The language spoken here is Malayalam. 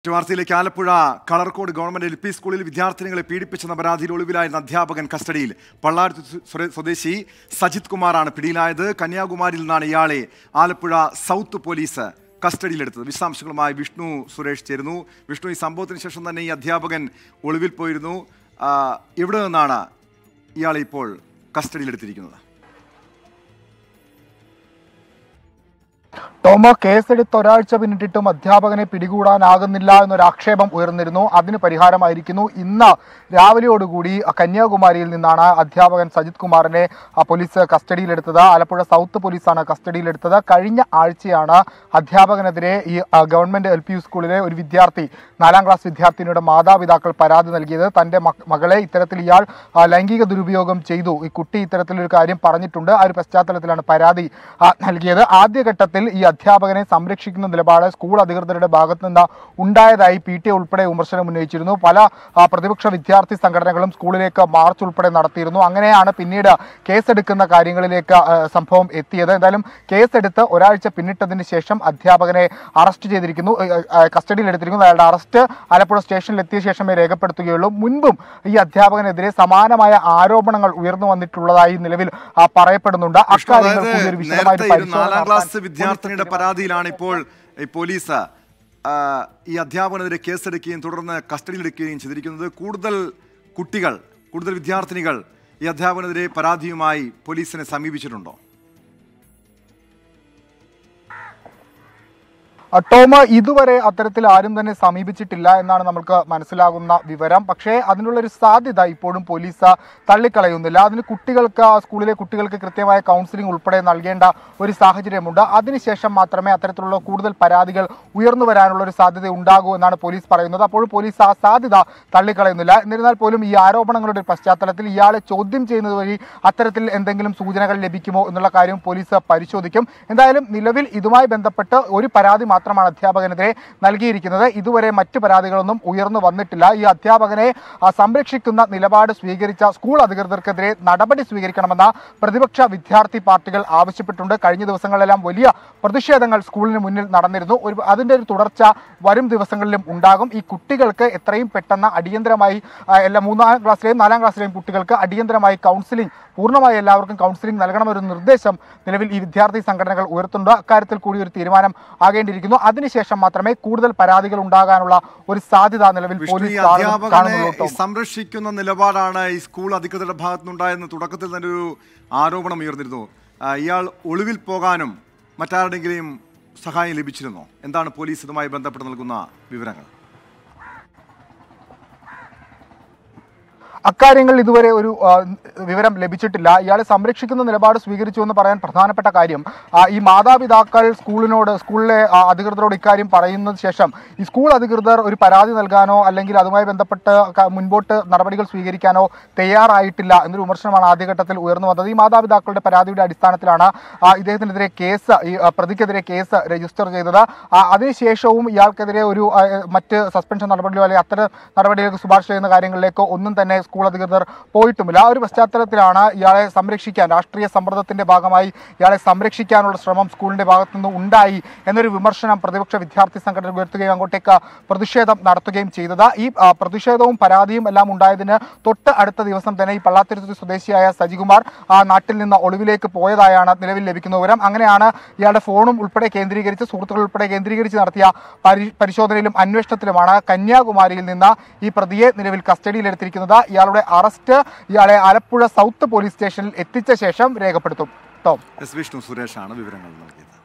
മറ്റു വാർത്തയിലേക്ക് Alappuzha Kalarcode government L P സ്കൂളിൽ വിദ്യാർത്ഥിനികളെ പീഡിപ്പിച്ചെന്ന പരാതിയിൽ ഒളിവിലായിരുന്ന അധ്യാപകൻ കസ്റ്റഡിയിൽ പള്ളാരത്ത് സ്വ- സ്വദേശി സജിത് കുമാറാണ് പിടിയിലായത് കന്യാകുമാരിയിൽ നിന്നാണ് ഇയാളെ ആലപ്പുഴ സൗത്ത് പോലീസ് കസ്റ്റഡിയിലെടുത്തത് വിശദാംശങ്ങളുമായി വിഷ്ണു സുരേഷ് ചേരുന്നു വിഷ്ണു ഈ സംഭവത്തിന് ശേഷം തന്നെ ഈ അധ്യാപകൻ ഒളിവിൽ പോയിരുന്നു ആ, എവിടെ നിന്നാണ് ഇയാളെ ഇപ്പോൾ കസ്റ്റഡിയിലെടുത്തിരിക്കുന്നത് ടോമോ കേസെടുത്ത് ഒരാഴ്ച പിന്നിട്ടിട്ടും അധ്യാപകനെ പിടികൂടാനാകുന്നില്ല എന്നൊരു ആക്ഷേപം ഉയർന്നിരുന്നു അതിന് പരിഹാരമായിരിക്കുന്നു ഇന്ന് രാവിലെയോടുകൂടി കന്യാകുമാരിയിൽ നിന്നാണ് അധ്യാപകൻ സജിത് കുമാറിനെ ആ, പോലീസ് കസ്റ്റഡിയിലെടുത്തത് ആലപ്പുഴ സൗത്ത് പോലീസാണ് കസ്റ്റഡിയിലെടുത്തത് കഴിഞ്ഞ ആഴ്ചയാണ് അധ്യാപകനെതിരെ ഈ ആ, ഗവൺമെന്റ് എൽ പി യു സ്കൂളിലെ ഒരു വിദ്യാർത്ഥി നാലാം ക്ലാസ് വിദ്യാർത്ഥിനിയുടെ മാതാപിതാക്കൾ പരാതി നൽകിയത് തന്റെ മക- മകളെ ഇത്തരത്തിൽ ഇയാൾ ആ, ലൈംഗിക ദുരുപയോഗം ചെയ്തു ഈ കുട്ടി ഇത്തരത്തിലൊരു കാര്യം പറഞ്ഞിട്ടുണ്ട് ആ ഒരു പശ്ചാത്തലത്തിലാണ് പരാതി ആ, നൽകിയത് ആദ്യഘട്ടത്തിൽ ഈ അധ്യാപകനെ സംരക്ഷിക്കുന്ന നിലപാട് സ്കൂൾ അധികൃതരുടെ ഭാഗത്തു നിന്ന് ഉണ്ടായതായി പി ടി എ ഉൾപ്പെടെ വിമർശനം ഉന്നയിച്ചിരുന്നു പല ആ, പ്രതിപക്ഷ വിദ്യാർത്ഥി സംഘടനകളും സ്കൂളിലേക്ക് മാർച്ച് ഉൾപ്പെടെ നടത്തിയിരുന്നു അങ്ങനെയാണ് പിന്നീട് കേസെടുക്കുന്ന കാര്യങ്ങളിലേക്ക് ആ, സംഭവം എത്തിയത് എന്തായാലും കേസെടുത്ത് ഒരാഴ്ച പിന്നിട്ടതിന് ശേഷം അധ്യാപകനെ അറസ്റ്റ് ചെയ്തിരിക്കുന്നു ഏ, ഏ, കസ്റ്റഡിയിലെടുത്തിരിക്കുന്നു അയാളുടെ അറസ്റ്റ് ആലപ്പുഴ സ്റ്റേഷനിൽ എത്തിയ ശേഷമേ രേഖപ്പെടുത്തുകയുള്ളൂ മുൻപും ഈ അധ്യാപകനെതിരെ സമാനമായ ആരോപണങ്ങൾ ഉയർന്നു വന്നിട്ടുള്ളതായി നിലവിൽ ആ, പറയപ്പെടുന്നുണ്ട് വിഷ്ണു, അക്കാര്യങ്ങൾ അതായത് കൂടി ഒരു വിശദമായ നേരത്തെ ഒരു ഒരു പരിശോധന നാലാം ക്ലാസ് നടത്താൻ വിദ്യാർത്ഥിനിയുടെ പരാതിയിലാണ് ഇപ്പോൾ ഈ പോലീസ് ആ, ഈ അധ്യാപകനെതിരെ കേസെടുക്കുകയും തുടർന്ന് കസ്റ്റഡിയിലെടുക്കുകയും ചെയ്തിരിക്കുന്നത് കൂടുതൽ കുട്ടികൾ കൂടുതൽ വിദ്യാർത്ഥിനികൾ ഈ അധ്യാപകനെതിരെ പരാതിയുമായി പോലീസിനെ സമീപിച്ചിട്ടുണ്ടോ ആ, ടോം ഇതുവരെ അത്തരത്തിൽ ആരും തന്നെ സമീപിച്ചിട്ടില്ല എന്നാണ് നമുക്ക് മനസ്സിലാകുന്ന വിവരം പക്ഷേ അതിനുള്ള ഒരു സാധ്യത ഇപ്പോഴും പോലീസ് തള്ളിക്കളയുന്നില്ല അതിന് കുട്ടികൾക്ക് ആ സ്കൂളിലെ കുട്ടികൾക്ക് കൃത്യമായ കൗൺസിലിംഗ് ഉൾപ്പെടെ നൽകേണ്ട ഒരു സാഹചര്യമുണ്ട് അതിനുശേഷം മാത്രമേ അത്തരത്തിലുള്ള കൂടുതൽ പരാതികൾ ഉയർന്നു വരാനുള്ള ഒരു സാധ്യത ഉണ്ടാകൂ എന്നാണ് പോലീസ് പറയുന്നത് അപ്പോഴും പോലീസ് ആ സാധ്യത തള്ളിക്കളയുന്നില്ല എന്നിരുന്നാൽ പോലും ഈ ആരോപണങ്ങളുടെ പശ്ചാത്തലത്തിൽ ഇയാളെ ചോദ്യം ചെയ്യുന്നത് വഴി അത്തരത്തിൽ എന്തെങ്കിലും സൂചനകൾ ലഭിക്കുമോ എന്നുള്ള കാര്യം പോലീസ് പരിശോധിക്കും എന്തായാലും നിലവിൽ ഇതുമായി ബന്ധപ്പെട്ട് ഒരു പരാതി മാത്രമാണ് അധ്യാപകനെതിരെ നൽകിയിരിക്കുന്നത് ഇതുവരെ മറ്റ് പരാതികളൊന്നും ഉയർന്നു വന്നിട്ടില്ല ഈ അധ്യാപകനെ ആ, സംരക്ഷിക്കുന്ന നിലപാട് സ്വീകരിച്ച സ്കൂൾ അധികൃതർക്കെതിരെ നടപടി സ്വീകരിക്കണമെന്ന പ്രതിപക്ഷ വിദ്യാർത്ഥി പാർട്ടികൾ ആവശ്യപ്പെട്ടുണ്ട് കഴിഞ്ഞ ദിവസങ്ങളിലെല്ലാം വലിയ പ്രതിഷേധങ്ങൾ സ്കൂളിന് മുന്നിൽ നടന്നിരുന്നു ഒരു അതിന്റെ ഒരു തുടർച്ച വരും ദിവസങ്ങളിലും ഉണ്ടാകും ഈ കുട്ടികൾക്ക് എത്രയും പെട്ടെന്ന് അടിയന്തരമായി ആ, എല്ലാ മൂന്നാം ക്ലാസ്സിലെയും നാലാം ക്ലാസ്സിലെയും കുട്ടികൾക്ക് അടിയന്തരമായി കൗൺസിലിംഗ് പൂർണ്ണമായി എല്ലാവർക്കും കൗൺസിലിംഗ് നൽകണമെന്നൊരു നിർദ്ദേശം നിലവിൽ ഈ വിദ്യാർത്ഥി സംഘടനകൾ ഉയർത്തുന്നുണ്ട് അക്കാര്യത്തിൽ കൂടി ഒരു തീരുമാനം ആകേണ്ടിയിരിക്കുന്നു അതിനുശേഷം മാത്രമേ കൂടുതൽ പരാതികൾ ഉണ്ടാകാനുള്ള ഒരു സാധ്യത നിലവിൽ വിഷ്ണു ഈ പോലീസ് കാണുന്നു- അധ്യാപകനെ കാണുന്നുള്ളൂ ഈ ടോം. സംരക്ഷിക്കുന്ന നിലപാടാണ് ഈ സ്കൂൾ അധികൃതരുടെ ഭാഗത്തുനിന്നുണ്ടായെന്ന് തുടക്കത്തിൽ തന്നെ ഒരു ആരോപണം ഉയർന്നിരുന്നു ആ, ഇയാൾ ഒളിവിൽ പോകാനും മറ്റാരുടെങ്കിലും സഹായം ലഭിച്ചിരുന്നോ എന്താണ് പോലീസ് ഇതുമായി ബന്ധപ്പെട്ട് നൽകുന്ന വിവരങ്ങൾ അക്കാര്യങ്ങൾ ഇതുവരെ ഒരു ആ, വിവരം ലഭിച്ചിട്ടില്ല ഇയാളെ സംരക്ഷിക്കുന്ന നിലപാട് സ്വീകരിച്ചു എന്ന് പറയാൻ പ്രധാനപ്പെട്ട കാര്യം ആ, ഈ മാതാപിതാക്കൾ സ്കൂളിനോട് സ്കൂളിലെ ആ, അധികൃതരോട് ഇക്കാര്യം പറയുന്നത് ശേഷം ഈ സ്കൂൾ അധികൃതർ ഒരു പരാതി നൽകാനോ അല്ലെങ്കിൽ അതുമായി ബന്ധപ്പെട്ട് ക- മുൻപോട്ട് നടപടികൾ സ്വീകരിക്കാനോ തയ്യാറായിട്ടില്ല എന്നൊരു വിമർശനമാണ് ആദ്യഘട്ടത്തിൽ ഉയർന്നു വന്നത് ഈ മാതാപിതാക്കളുടെ പരാതിയുടെ അടിസ്ഥാനത്തിലാണ് ആ, ഇദ്ദേഹത്തിനെതിരെ കേസ് ഈ ആ, പ്രതിക്കെതിരെ കേസ് രജിസ്റ്റർ ചെയ്തത് ആ, അതിനുശേഷവും ഇയാൾക്കെതിരെ ഒരു ആ, മറ്റ് സസ്പെൻഷൻ നടപടികളോ അല്ലെങ്കിൽ അത്തരം നടപടികൾക്ക് ശുപാർശ ചെയ്യുന്ന കാര്യങ്ങളിലേക്കോ ഒന്നും തന്നെ സ്കൂൾ അധികൃതർ പോയിട്ടുമില്ല ആ ഒരു പശ്ചാത്തലത്തിലാണ് ഇയാളെ സംരക്ഷിക്കാൻ രാഷ്ട്രീയ സമ്മർദ്ദത്തിന്റെ ഭാഗമായി ഇയാളെ സംരക്ഷിക്കാനുള്ള ശ്രമം സ്കൂളിന്റെ ഭാഗത്തു നിന്ന് ഉണ്ടായി എന്നൊരു വിമർശനം പ്രതിപക്ഷ വിദ്യാർത്ഥി സംഘടന ഉയർത്തുകയും അങ്ങോട്ടേക്ക് പ്രതിഷേധം നടത്തുകയും ചെയ്തത് ഈ ആ, പ്രതിഷേധവും പരാതിയും എല്ലാം ഉണ്ടായതിന് തൊട്ട് അടുത്ത ദിവസം തന്നെ ഈ പള്ളാത്തുരുത്തി സ്വദേശിയായ സജികുമാർ ആ നാട്ടിൽ നിന്ന് ഒളിവിലേക്ക് പോയതായാണ് നിലവിൽ ലഭിക്കുന്ന വിവരം അങ്ങനെയാണ് ഇയാളുടെ ഫോണും ഉൾപ്പെടെ കേന്ദ്രീകരിച്ച് സുഹൃത്തുക്കൾ ഉൾപ്പെടെ കേന്ദ്രീകരിച്ച് നടത്തിയ പരി- പരിശോധനയിലും അന്വേഷണത്തിലുമാണ് കന്യാകുമാരിയിൽ നിന്ന് ഈ പ്രതിയെ നിലവിൽ കസ്റ്റഡിയിലെടുത്തിരിക്കുന്നത് ഇയാളുടെ അറസ്റ്റ് ഇയാളെ ആലപ്പുഴ സൗത്ത് പോലീസ് സ്റ്റേഷനിൽ എത്തിച്ച ശേഷം രേഖപ്പെടുത്തും ടോം എസ് വിഷ്ണു സുരേഷാണ് വിവരങ്ങൾ നൽകിയത്